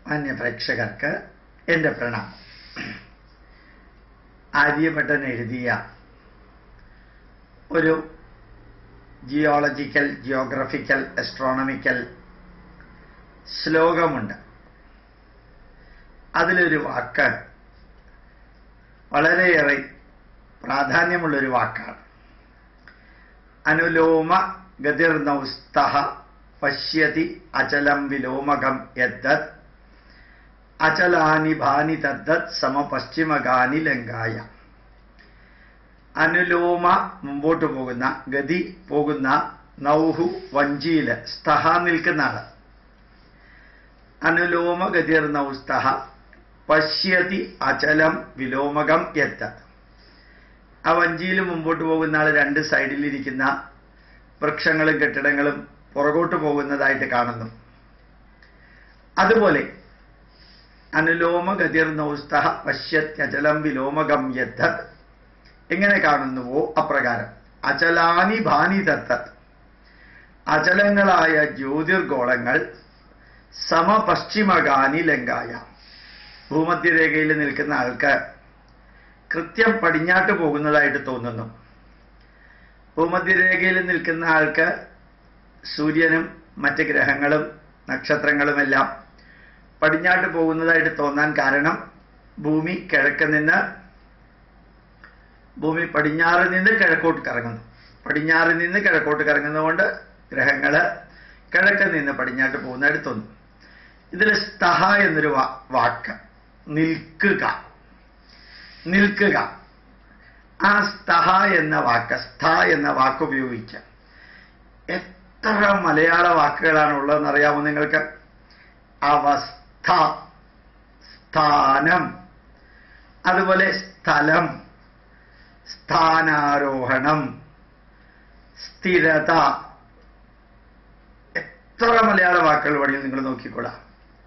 മാന്യ പ്രേക്ഷകർക്ക് എൻ്റെ പ്രണാമം ആര്യഭട്ടൻ എഴുതിയ ഒരു ജിയോളജിക്കൽ ജിയോഗ്രഫിക്കൽ അസ്ട്രോണമിക്കൽ ശ്ലോകമുണ്ട് അതിലൊരു വാക്ക് വളരെയേറെ പ്രാധാന്യമുള്ളൊരു വാക്കാണ് അനുലോമ ഗതിർനൗസ്ത പശ്യതി അചലം വിലോമകം യദ്ദത് അചലാനി ഭാനി തദ്ദത് സമപശ്ചിമഗാനി ലങ്കായ അനുലോമ മുമ്പോട്ട് പോകുന്ന ഗതി പോകുന്ന നൗഹു വഞ്ചിയില് സ്തഹ നിൽക്കുന്ന ആള് അനുലോമ ഗതിർ നൗസ്തഹ പശ്യതി അചലം വിലോമകം എത്ത ആ വഞ്ചിയിൽ മുമ്പോട്ട് പോകുന്ന ആൾ രണ്ട് സൈഡിലിരിക്കുന്ന വൃക്ഷങ്ങളും കെട്ടിടങ്ങളും പുറകോട്ട് പോകുന്നതായിട്ട് കാണുന്നു അതുപോലെ അനുലോമ ഗതിർ നൗസ്തഹ പശ്യത്യചലം വിലോമകം യദ്ധത് എങ്ങനെ കാണുന്നുവോ അപ്രകാരം അചലാനി ഭാനി തത്തത് അചലങ്ങളായ ജ്യോതിർഗോളങ്ങൾ സമപശ്ചിമഗാനി ലങ്കായ ഭൂമധ്യരേഖയിൽ നിൽക്കുന്ന ആൾക്ക് കൃത്യം പടിഞ്ഞാട്ട് പോകുന്നതായിട്ട് തോന്നുന്നു ഭൂമധ്യരേഖയിൽ നിൽക്കുന്ന ആൾക്ക് സൂര്യനും മറ്റ് ഗ്രഹങ്ങളും നക്ഷത്രങ്ങളുമെല്ലാം പടിഞ്ഞാട്ട് പോകുന്നതായിട്ട് തോന്നാൻ കാരണം ഭൂമി കിഴക്ക് നിന്ന് ഭൂമി പടിഞ്ഞാറ് നിന്ന് കിഴക്കോട്ട് കറങ്ങുന്നു പടിഞ്ഞാറ് നിന്ന് കിഴക്കോട്ട് കറങ്ങുന്നതുകൊണ്ട് ഗ്രഹങ്ങള് കിഴക്ക് നിന്ന് പടിഞ്ഞാട്ട് പോകുന്നതായിട്ട് തോന്നും ഇതിൽ സ്തഹ എന്നൊരു വാക്ക് നിൽക്കുക നിൽക്കുക ആ സ്തഹ എന്ന വാക്ക് സ്ഥ എന്ന വാക്ക് ഉപയോഗിക്കുക എത്ര മലയാള വാക്കുകളാണ് ഉള്ളതെന്ന് അറിയാമോ നിങ്ങൾക്ക് അവസ്ഥ സ്ഥാനം അതുപോലെ സ്ഥലം സ്ഥാനാരോഹണം സ്ഥിരത എത്ര മലയാള വാക്കുകൾ വഴിയിൽ നിങ്ങൾ നോക്കിക്കൊള്ളാം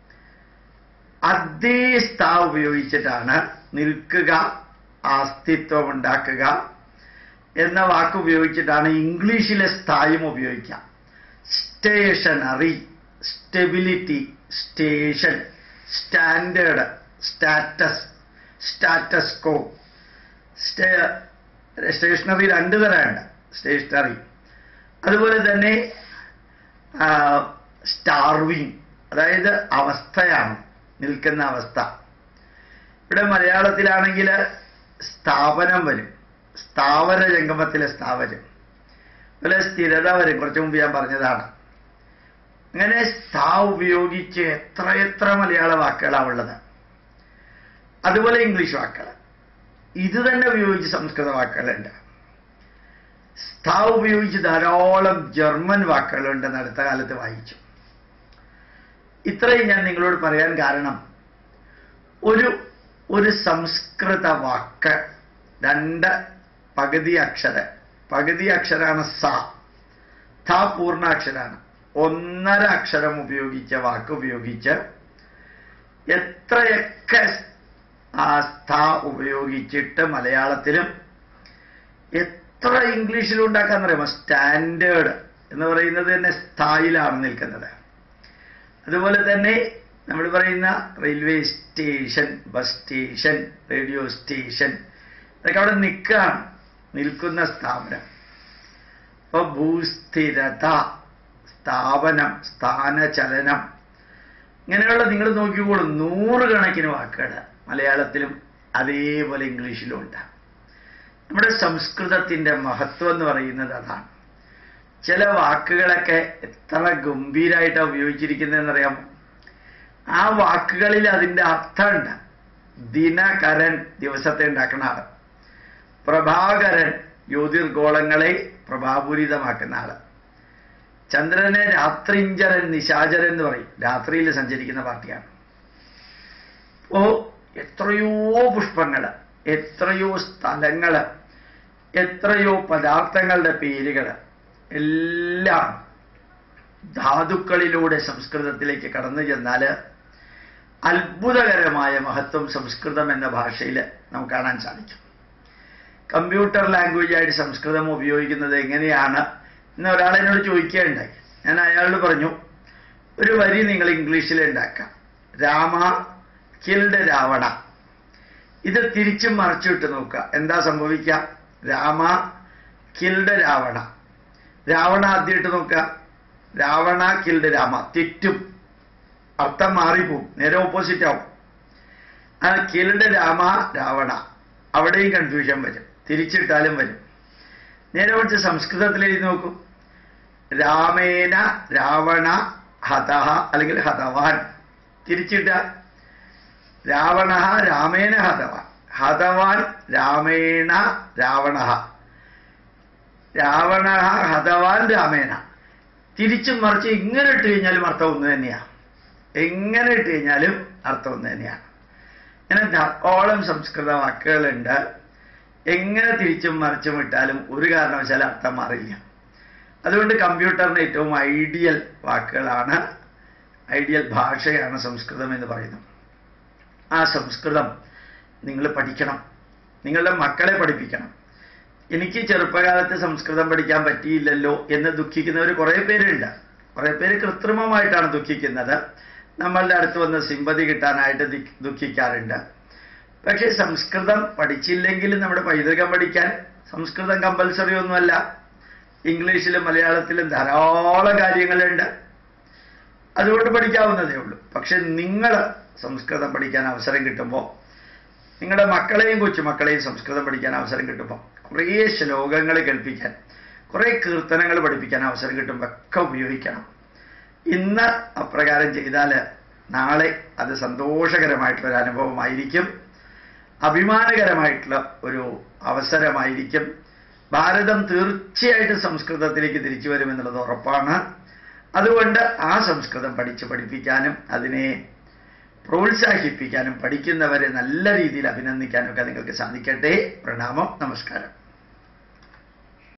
അതേ സ്ഥാ ഉപയോഗിച്ചിട്ടാണ് നിൽക്കുക അസ്തിത്വം ഉണ്ടാക്കുക എന്ന വാക്ക് ഉപയോഗിച്ചിട്ടാണ് ഇംഗ്ലീഷിലെ സ്ഥായും ഉപയോഗിക്കുക stationery stability station standard status status quo stay stationery രണ്ട് തരമുണ്ട് സ്റ്റേഷനറി അതുപോലെ തന്നെ സ്റ്റാർവിങ് അതായത് അവസ്ഥയാണ് നിൽക്കുന്ന അവസ്ഥ ഇവിടെ മലയാളത്തിലാണെങ്കിൽ സ്ഥാപനം വരും സ്ഥാവര ജംഗമത്തിലെ സ്ഥാവരം അതുപോലെ സ്ഥിരത വരും കുറച്ചു മുമ്പ് ഞാൻ പറഞ്ഞതാണ് അങ്ങനെ സ്ഥാ ഉപയോഗിച്ച് എത്ര എത്ര മലയാള വാക്കുകളാണ് ഉള്ളത് അതുപോലെ ഇംഗ്ലീഷ് വാക്കുകൾ ഇത് തന്നെ ഉപയോഗിച്ച് സംസ്കൃത വാക്കുകളുണ്ട് സ്ഥാ ഉപയോഗിച്ച് ധാരാളം ജർമ്മൻ വാക്കുകളുണ്ടെന്ന് അടുത്ത കാലത്ത് വായിച്ചു ഇത്രയും ഞാൻ നിങ്ങളോട് പറയാൻ കാരണം ഒരു ഒരു സംസ്കൃത വാക്ക് രണ്ട് പകുതി അക്ഷര പകുതി അക്ഷരാണ് സ ഥ പൂർണ്ണാക്ഷരാണ് ഒന്നര അക്ഷരം ഉപയോഗിച്ച വാക്ക് ഉപയോഗിച്ച് എത്രയൊക്കെ ആ സ്ഥ ഉപയോഗിച്ചിട്ട് മലയാളത്തിലും എത്ര ഇംഗ്ലീഷിലും ഉണ്ടാക്കാന്ന് പറയുമോ സ്റ്റാൻഡേർഡ് എന്ന് പറയുന്നത് തന്നെ സ്ഥായിലാണ് നിൽക്കുന്നത് അതുപോലെ തന്നെ നമ്മൾ പറയുന്ന railway station bus station radio station ഇതൊക്കെ അവിടെ നിൽക്കുകയാണ് നിൽക്കുന്ന സ്ഥാപനം അപ്പൊ ഭൂസ്ഥിരത സ്ഥാപനം സ്ഥാനചലനം ഇങ്ങനെയുള്ള നിങ്ങൾ നോക്കിക്കോളൂ നൂറുകണക്കിന് വാക്കുകൾ മലയാളത്തിലും അതേപോലെ ഇംഗ്ലീഷിലും ഉണ്ട് നമ്മുടെ സംസ്കൃതത്തിന്റെ മഹത്വം എന്ന് പറയുന്നത് അതാണ് ചില വാക്കുകളൊക്കെ എത്ര ഗംഭീരായിട്ടാണ് ഉപയോഗിച്ചിരിക്കുന്നതെന്നറിയാമോ ആ വാക്കുകളിൽ അതിൻ്റെ അർത്ഥമുണ്ട് ദിനകരൻ ദിവസത്തെ ഉണ്ടാക്കുന്ന ആള് പ്രഭാകരൻ ജ്യോതിർഗോളങ്ങളെ പ്രഭാപൂരിതമാക്കുന്ന ആള് ചന്ദ്രനെ രാത്രിഞ്ചരൻ നിശാചരൻ എന്ന് പറയും രാത്രിയിൽ സഞ്ചരിക്കുന്ന പാർട്ടിയാണ് അപ്പോ എത്രയോ പുഷ്പങ്ങള് എത്രയോ സ്ഥലങ്ങള് എത്രയോ പദാർത്ഥങ്ങളുടെ പേരുകള് എല്ലാം ധാതുക്കളിലൂടെ സംസ്കൃതത്തിലേക്ക് കടന്നു ചെന്നാൽ അത്ഭുതകരമായ മഹത്വം സംസ്കൃതം എന്ന ഭാഷയിൽ നമുക്ക് കാണാൻ സാധിക്കും കമ്പ്യൂട്ടർ ലാംഗ്വേജ് ആയിട്ട് സംസ്കൃതം ഉപയോഗിക്കുന്നത് എങ്ങനെയാണ് എന്ന് ഒരാൾ എന്നോട് ചോദിക്കുകയുണ്ടായി ഞാൻ അയാളോട് പറഞ്ഞു ഒരു വരി നിങ്ങൾ ഇംഗ്ലീഷിൽ ഉണ്ടാക്കാം രാമ കിൽഡ് രാവണ ഇത് തിരിച്ചും മറിച്ചിട്ട് നോക്കുക എന്താ സംഭവിക്കുക രാമ കിൽഡ് രാവണ രാവണ ആദ്യമായിട്ട് നോക്കുക രാവണ കിൽഡ് രാമ തെറ്റും അർത്ഥം മാറിപ്പോവും നേരെ ഓപ്പോസിറ്റ് ആവും ആ കിൽഡ് രാമ രാവണ അവിടെയും കൺഫ്യൂഷൻ വരും തിരിച്ചിട്ടാലും വരും നേരെ കുറച്ച് സംസ്കൃതത്തിൽ എഴുതി നോക്കൂ രാമേന രാവണ ഹതഹ അല്ലെങ്കിൽ ഹതവാൻ തിരിച്ചിട്ട രാവണ രാമേന ഹതവാൻ ഹതവാൻ രാമേണ രാവണ രാവണ ഹതവാൻ രാമേന തിരിച്ചും മറിച്ച് ഇങ്ങനെ ഇട്ട് കഴിഞ്ഞാലും അർത്ഥം ഒന്ന് തന്നെയാണ് എങ്ങനെ ഇട്ട് കഴിഞ്ഞാലും അർത്ഥം ഒന്ന് തന്നെയാണ് ഇങ്ങനെ ധാരാളം സംസ്കൃത വാക്കുകളുണ്ട് എങ്ങനെ തിരിച്ചും മറിച്ചും ഇട്ടാലും ഒരു കാരണവശാലും അർത്ഥം മാറില്ല അതുകൊണ്ട് കമ്പ്യൂട്ടറിന് ഏറ്റവും ഐഡിയൽ വാക്കുകളാണ് ഐഡിയൽ ഭാഷയാണ് സംസ്കൃതം എന്ന് പറയുന്നത് ആ സംസ്കൃതം നിങ്ങൾ പഠിക്കണം നിങ്ങളുടെ മക്കളെ പഠിപ്പിക്കണം എനിക്ക് ചെറുപ്പകാലത്ത് സംസ്കൃതം പഠിക്കാൻ പറ്റിയില്ലല്ലോ എന്ന് ദുഃഖിക്കുന്നവർ കുറേ പേരുണ്ട് കുറേ പേര് കൃത്രിമമായിട്ടാണ് ദുഃഖിക്കുന്നത് നമ്മളുടെ അടുത്ത് വന്ന് സിമ്പതി കിട്ടാനായിട്ട് ദി- ദുഃഖിക്കാറുണ്ട് പക്ഷേ സംസ്കൃതം പഠിച്ചില്ലെങ്കിലും നമ്മുടെ പൈതൃകം പഠിക്കാൻ സംസ്കൃതം കമ്പൽസറി ഒന്നുമല്ല ഇംഗ്ലീഷിലും മലയാളത്തിലും ധാരാളം കാര്യങ്ങളുണ്ട് അതുകൊണ്ട് പഠിക്കാവുന്നതേ ഉള്ളൂ പക്ഷെ നിങ്ങൾ സംസ്കൃതം പഠിക്കാൻ അവസരം കിട്ടുമ്പോൾ നിങ്ങളുടെ മക്കളെയും കൊച്ചുമക്കളെയും സംസ്കൃതം പഠിക്കാൻ അവസരം കിട്ടുമ്പോൾ കുറേ ശ്ലോകങ്ങൾ കേൾപ്പിക്കാൻ കുറേ കീർത്തനങ്ങൾ പഠിപ്പിക്കാൻ അവസരം കിട്ടുമ്പോൾ ഒക്കെ ഉപയോഗിക്കണം ഇന്ന് അപ്രകാരം ചെയ്താൽ നാളെ അത് സന്തോഷകരമായിട്ടുള്ള ഒരു അനുഭവമായിരിക്കും അഭിമാനകരമായിട്ടുള്ള ഒരു അവസരമായിരിക്കും ഭാരതം തീർച്ചയായിട്ടും സംസ്കൃതത്തിലേക്ക് തിരിച്ചു വരുമെന്നുള്ളത് ഉറപ്പാണ് അതുകൊണ്ട് ആ സംസ്കൃതം പഠിച്ച് പഠിപ്പിക്കാനും അതിനെ പ്രോത്സാഹിപ്പിക്കാനും പഠിക്കുന്നവരെ നല്ല രീതിയിൽ അഭിനന്ദിക്കാനും ഒക്കെ നിങ്ങൾക്ക് സാധിക്കട്ടെ പ്രണാമം നമസ്കാരം